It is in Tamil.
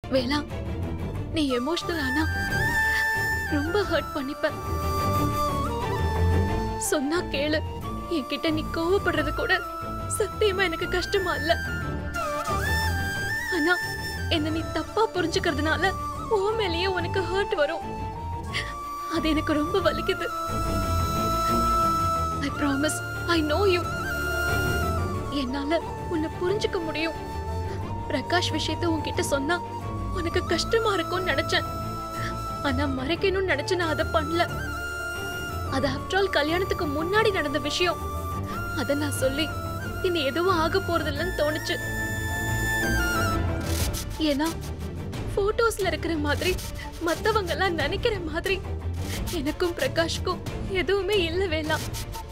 வேளா நீ எமோஷனல் ஆனா ரொம்ப ஹர்ட் பண்ணிப்ப சொன்னா கேளு என்கிட்ட நீ கோவப்படுறது கூட சத்தியமா எனக்கு கஷ்டமா இல்ல ஆனா என்ன நீ தப்பா புரிஞ்சுக்கிறதுனால ஓ மேலேயே உனக்கு ஹர்ட் வரும் அது எனக்கு ரொம்ப வலிக்குது I promise I know you என்னால உன்னை புரிஞ்சுக்க முடியும் பிரகாஷ் விஷயத்த உன்கிட்ட சொன்னா உனக்கு கஷ்டமா இருக்கும்னு நினைச்சேன் ஆனா மறைக்கணும்னு நினைச்சு நான் அதை பண்ணல அது ஆஃப்டர் ஆல் கல்யாணத்துக்கு முன்னாடி நடந்த விஷயம் அத நான் சொல்லி இனி எதுவும் ஆக போறதில்லன்னு தோணுச்சு ஏன்னா போட்டோஸ்ல இருக்கிற மாதிரி மத்தவங்க எல்லாம் நினைக்கிற மாதிரி எனக்கும் பிரகாஷ்க்கும் எதுவுமே இல்ல வேணாம்